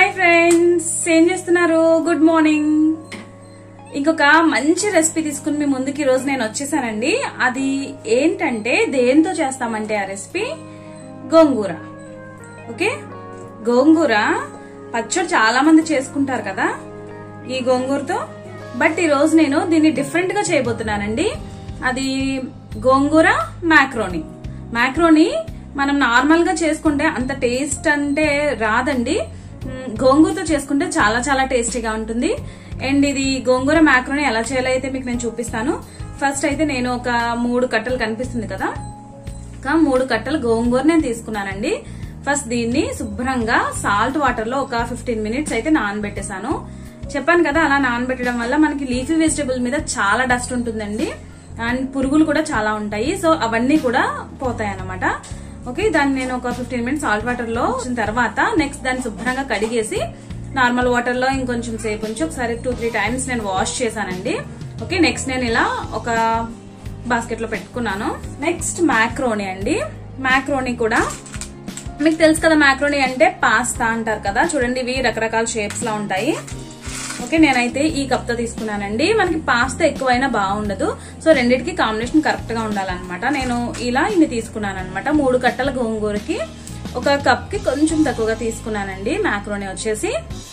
hi friends ఏం చేస్తున్నారు good morning ఇంకొక మంచి రెసిపీ తీసుకుని మీ ముందుకి ఈ రోజు నేను వచ్చేసానండి అది ఏంటంటే దేంతో చేస్తామంటే ఆ రెసిపీ గోంగూర ఓకే గోంగూర పచ్చడి చాలా మంది చేసుకుంటారు కదా ఈ గోంగూరతో బట్ ఈ రోజు నేను దీన్ని డిఫరెంట్ గా చేయబోతున్నానండి అది గోంగూర మ్యాక్రోని మ్యాక్రోని మనం నార్మల్ గా చేసుకుంటే అంత టేస్ట్ అంటే రాదండి మ్, గోంగూరతో చేసుకుంటే చాలా చాలా టేస్టీగా ఉంటుంది అండ్ ఇది గోంగూర మ్యాక్రోని ఎలా చేయాలో అయితే మీకు నేను చూపిస్తాను ఫస్ట్ అయితే నేను ఒక మూడు కట్టలు కనిపిస్తుంది కదా ఒక మూడు కట్టలు గోంగూర నేను తీసుకున్నానండి ఫస్ట్ దీన్ని శుభ్రంగా సాల్ట్ వాటర్ లో ఒక ఫిఫ్టీన్ మినిట్స్ అయితే నానబెట్టేశాను చెప్పాను కదా అలా నానబెట్టడం వల్ల మనకి లీఫీ వెజిటబుల్ మీద చాలా డస్ట్ ఉంటుందండి అండ్ పురుగులు కూడా చాలా ఉంటాయి సో అవన్నీ కూడా పోతాయి అన్నమాట ఓకే దాన్ని నేను ఒక ఫిఫ్టీన్ మినిట్స్ సాల్ట్ వాటర్ లో ఉంచిన తర్వాత నెక్స్ట్ దాన్ని శుభ్రంగా కడిగేసి నార్మల్ వాటర్ లో ఇంకొంచెం సేపు ఉంచి ఒకసారి టూ త్రీ టైమ్స్ నేను వాష్ చేశానండి ఓకే నెక్స్ట్ నేను ఇలా ఒక బాస్కెట్ లో పెట్టుకున్నాను నెక్స్ట్ మ్యాక్రోని అండి మ్యాక్రోని కూడా మీకు తెలుసు కదా మ్యాక్రోని అంటే పాస్తా అంటారు కదా చూడండి ఇవి రకరకాల షేప్స్ లా ఉంటాయి ఓకే నేనైతే ఈ కప్ తో తీసుకున్నానండి మనకి పాస్తా ఎక్కువైనా బాగుండదు సో రెండింటికి కాంబినేషన్ కరెక్ట్ గా ఉండాలన్నమాట నేను ఇలా ఇన్ని తీసుకున్నాను అనమాట మూడు కట్టల గోంగూరకి ఒక కప్ కి కొంచెం తక్కువగా తీసుకున్నానండి మ్యాక్రోని వచ్చేసి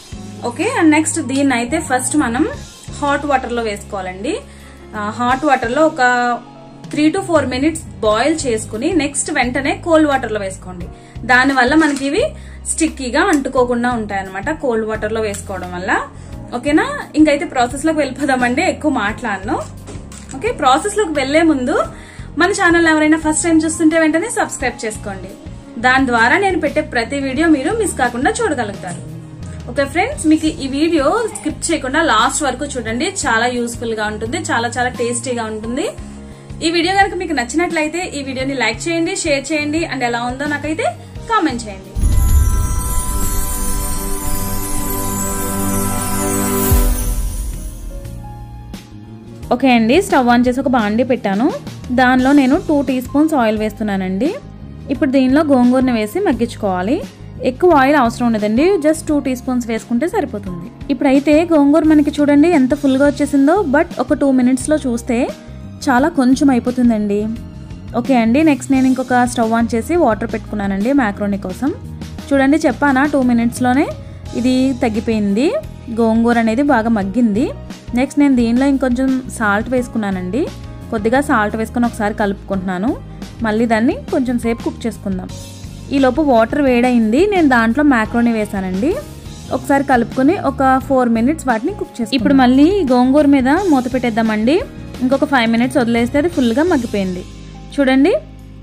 ఓకే అండ్ నెక్స్ట్ దీన్ని అయితే ఫస్ట్ మనం హాట్ వాటర్ లో వేసుకోవాలండి హాట్ వాటర్ లో ఒక three to four minutes boil చేసుకుని నెక్స్ట్ వెంటనే కోల్డ్ వాటర్ లో వేసుకోండి దాని వల్ల మనకి ఇవి స్టిక్కీగా అంటుకోకుండా ఉంటాయి అనమాట కోల్డ్ వాటర్ లో వేసుకోవడం వల్ల ఓకేనా ఇంకైతే ప్రాసెస్ లోకి వెళ్ళిపోదామండి ఎక్కువ మాట్లాడను ఓకే ప్రాసెస్ లోకి వెళ్లే ముందు మన ఛానల్ ఎవరైనా ఫస్ట్ టైం చూస్తుంటే వెంటనే సబ్స్క్రైబ్ చేసుకోండి దాని ద్వారా నేను పెట్టే ప్రతి వీడియో మీరు మిస్ కాకుండా చూడగలుగుతారు ఓకే ఫ్రెండ్స్ మీకు ఈ వీడియో స్కిప్ చేయకుండా లాస్ట్ వరకు చూడండి చాలా యూస్ఫుల్ గా ఉంటుంది చాలా చాలా టేస్టీగా ఉంటుంది ఈ వీడియో కనుక మీకు నచ్చినట్లయితే ఈ వీడియోని లైక్ చేయండి షేర్ చేయండి అండ్ ఎలా ఉందో నాకైతే కామెంట్ చేయండి ఓకే అండి స్టవ్ ఆన్ చేసి ఒక బాండి పెట్టాను దానిలో నేను టూ టీ స్పూన్స్ ఆయిల్ వేస్తున్నానండి ఇప్పుడు దీనిలో గోంగూరని వేసి మగ్గించుకోవాలి ఎక్కువ ఆయిల్ అవసరం ఉండదండి జస్ట్ టూ టీ స్పూన్స్ వేసుకుంటే సరిపోతుంది ఇప్పుడైతే గోంగూర మనకి చూడండి ఎంత ఫుల్గా వచ్చేసిందో బట్ ఒక టూ మినిట్స్లో చూస్తే చాలా కొంచెం అయిపోతుందండి ఓకే అండి నెక్స్ట్ నేను ఇంకొక స్టవ్ ఆన్ చేసి వాటర్ పెట్టుకున్నానండి మ్యాక్రోని కోసం చూడండి చెప్పానా టూ మినిట్స్లోనే ఇది తగ్గిపోయింది గోంగూర అనేది బాగా మగ్గింది నెక్స్ట్ నేను దీనిలో ఇంకొంచెం సాల్ట్ వేసుకున్నానండి కొద్దిగా సాల్ట్ వేసుకొని ఒకసారి కలుపుకుంటున్నాను మళ్ళీ దాన్ని కొంచెం సేపు కుక్ చేసుకుందాం ఈలోపు వాటర్ వేడైంది నేను దాంట్లో మ్యాక్రోని వేసానండి ఒకసారి కలుపుకొని ఒక ఫోర్ మినిట్స్ వాటిని కుక్ చేసి ఇప్పుడు మళ్ళీ గోంగూర మీద మూత పెట్టేద్దామండి ఇంకొక ఫైవ్ మినిట్స్ వదిలేస్తే అది ఫుల్గా మగ్గిపోయింది చూడండి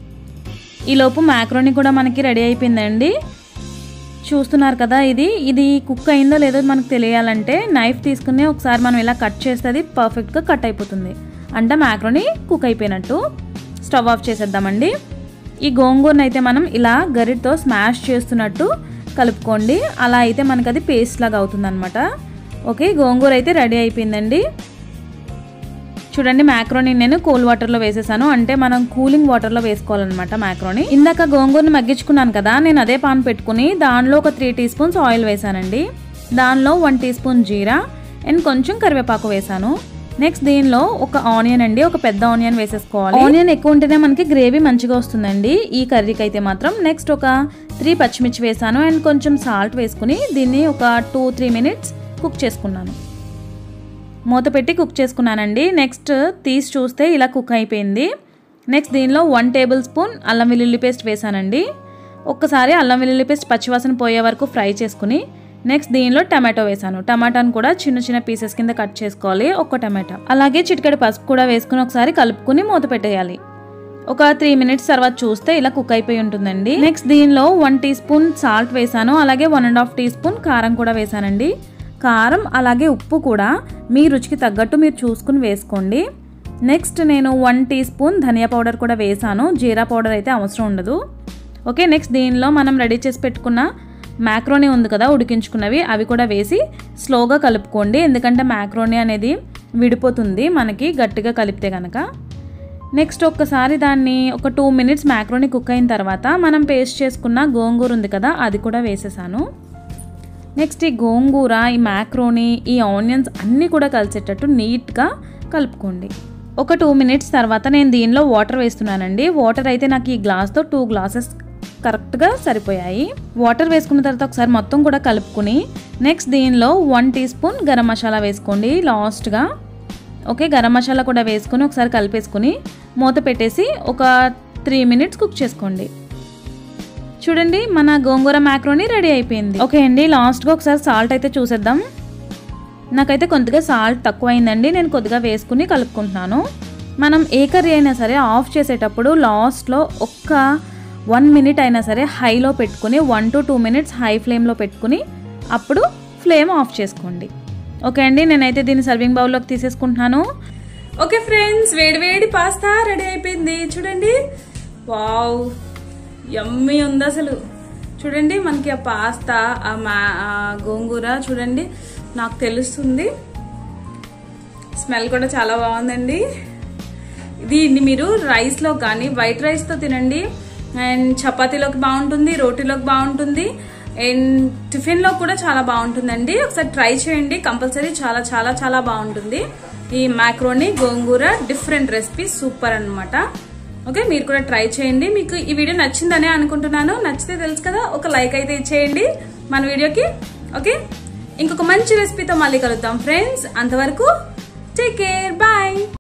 ఈలోపు మ్యాక్రోని కూడా మనకి రెడీ అయిపోయిందండి చూస్తున్నారు కదా ఇది ఇది కుక్ అయిందో లేదో మనకు తెలియాలంటే నైఫ్ తీసుకుని ఒకసారి మనం ఇలా కట్ చేస్తే అది పర్ఫెక్ట్గా కట్ అయిపోతుంది అంటే మ్యాక్రోని కుక్ అయిపోయినట్టు స్టవ్ ఆఫ్ చేసేద్దామండి ఈ గోంగూరను అయితే మనం ఇలా గరిటతో స్మాష్ చేస్తున్నట్టు కలుపుకోండి అలా అయితే మనకు అది పేస్ట్ లాగా అవుతుందన్నమాట ఓకే గోంగూర అయితే రెడీ అయిపోయిందండి చూడండి మ్యాక్రోని నేను కూల్ వాటర్లో వేసేసాను అంటే మనం కూలింగ్ వాటర్లో వేసుకోవాలన్నమాట మ్యాక్రోని ఇందాక గోంగూరని మగ్గించుకున్నాను కదా నేను అదే పాన్ పెట్టుకుని దానిలో ఒక త్రీ టీ స్పూన్స్ ఆయిల్ వేసానండి దానిలో వన్ టీ స్పూన్ జీరా అండ్ కొంచెం కరివేపాకు వేసాను నెక్స్ట్ దీనిలో ఒక ఆనియన్ అండి ఒక పెద్ద ఆనియన్ వేసేసుకోవాలి ఆనియన్ ఎక్కువ ఉంటేనే మనకి గ్రేవీ మంచిగా వస్తుందండి ఈ కర్రీకి అయితే మాత్రం నెక్స్ట్ ఒక త్రీ పచ్చిమిర్చి వేసాను అండ్ కొంచెం సాల్ట్ వేసుకుని దీన్ని ఒక టూ త్రీ మినిట్స్ కుక్ చేసుకున్నాను మూత పెట్టి కుక్ చేసుకున్నానండి నెక్స్ట్ తీసి చూస్తే ఇలా కుక్ అయిపోయింది నెక్స్ట్ దీనిలో వన్ టేబుల్ స్పూన్ అల్లం వెల్లుల్లి పేస్ట్ వేసానండి ఒక్కసారి అల్లం వెల్లుల్లి పేస్ట్ పచ్చివాసన పోయే వరకు ఫ్రై చేసుకుని నెక్స్ట్ దీనిలో టమాటో వేసాను టమాటాను కూడా చిన్న చిన్న పీసెస్ కింద కట్ చేసుకోవాలి ఒక్క టమాటా అలాగే చిటికెడు పసుపు కూడా వేసుకుని ఒకసారి కలుపుకుని మూత పెట్టేయాలి ఒక త్రీ మినిట్స్ తర్వాత చూస్తే ఇలా కుక్ అయిపోయి ఉంటుందండి నెక్స్ట్ దీనిలో వన్ టీ స్పూన్ సాల్ట్ వేసాను అలాగే one and half teaspoon కారం కూడా వేసానండి కారం అలాగే ఉప్పు కూడా మీ రుచికి తగ్గట్టు మీరు చూసుకుని వేసుకోండి నెక్స్ట్ నేను వన్ టీ స్పూన్ ధనియా పౌడర్ కూడా వేసాను జీరా పౌడర్ అయితే అవసరం ఉండదు ఓకే నెక్స్ట్ దీనిలో మనం రెడీ చేసి పెట్టుకున్న మ్యాక్రోనీ ఉంది కదా ఉడికించుకున్నవి అవి కూడా వేసి స్లోగా కలుపుకోండి ఎందుకంటే మ్యాక్రోనీ అనేది విడిపోతుంది మనకి గట్టిగా కలిపితే కనుక నెక్స్ట్ ఒక్కసారి దాన్ని ఒక టూ మినిట్స్ మ్యాక్రోని కుక్ అయిన తర్వాత మనం పేస్ట్ చేసుకున్న గోంగూర ఉంది కదా అది కూడా వేసేసాను నెక్స్ట్ ఈ గోంగూర ఈ మ్యాక్రోని ఈ ఆనియన్స్ అన్నీ కూడా కలిసేటట్టు నీట్గా కలుపుకోండి ఒక టూ మినిట్స్ తర్వాత నేను దీనిలో వాటర్ వేస్తున్నానండి వాటర్ అయితే నాకు ఈ గ్లాస్తో టూ గ్లాసెస్ కరెక్ట్గా సరిపోయాయి వాటర్ వేసుకున్న తర్వాత ఒకసారి మొత్తం కూడా కలుపుకుని నెక్స్ట్ దీనిలో వన్ టీ స్పూన్ గరం మసాలా వేసుకోండి లాస్ట్గా ఓకే గరం మసాలా కూడా వేసుకొని ఒకసారి కలిపేసుకుని మూత పెట్టేసి ఒక త్రీ మినిట్స్ కుక్ చేసుకోండి చూడండి మన గోంగూర మ్యాక్రోని రెడీ అయిపోయింది ఓకే అండి లాస్ట్గా ఒకసారి సాల్ట్ అయితే చూసేద్దాం నాకైతే కొద్దిగా సాల్ట్ తక్కువ అయిందండి నేను కొద్దిగా వేసుకుని కలుపుకుంటున్నాను మనం ఏ కర్రీ అయినా సరే ఆఫ్ చేసేటప్పుడు లాస్ట్లో ఒక్క వన్ మినిట్ అయినా సరే హైలో పెట్టుకుని one to two minutes high ఫ్లేమ్లో పెట్టుకుని అప్పుడు ఫ్లేమ్ ఆఫ్ చేసుకోండి ఓకే అండి నేనైతే దీన్ని సర్వింగ్ బౌల్లోకి తీసేసుకుంటున్నాను ఓకే ఫ్రెండ్స్ వేడి వేడి పాస్తా రెడీ అయిపోయింది చూడండి వావ్ యమ్మీ ఉంది అసలు చూడండి మనకి ఆ పాస్తా ఆ మా ఆ గోంగూర చూడండి నాకు తెలుస్తుంది స్మెల్ కూడా చాలా బాగుందండి దీన్ని మీరు రైస్లో కానీ వైట్ రైస్తో తినండి అండ్ చపాతీలోకి బాగుంటుంది రోటీలోకి బాగుంటుంది అండ్ టిఫిన్లో కూడా చాలా బాగుంటుందండి ఒకసారి ట్రై చేయండి కంపల్సరీ చాలా చాలా చాలా బాగుంటుంది ఈ మ్యాక్రోని గోంగూర డిఫరెంట్ రెసిపీ సూపర్ అన్నమాట ఓకే మీరు కూడా ట్రై చేయండి మీకు ఈ వీడియో నచ్చిందనే అనుకుంటున్నాను నచ్చితే తెలుసు కదా ఒక లైక్ అయితే ఇచ్చేయండి మన వీడియోకి ఓకే ఇంకొక మంచి రెసిపీతో మళ్ళీ కలుద్దాం ఫ్రెండ్స్ అంతవరకు టేక్ కేర్ బాయ్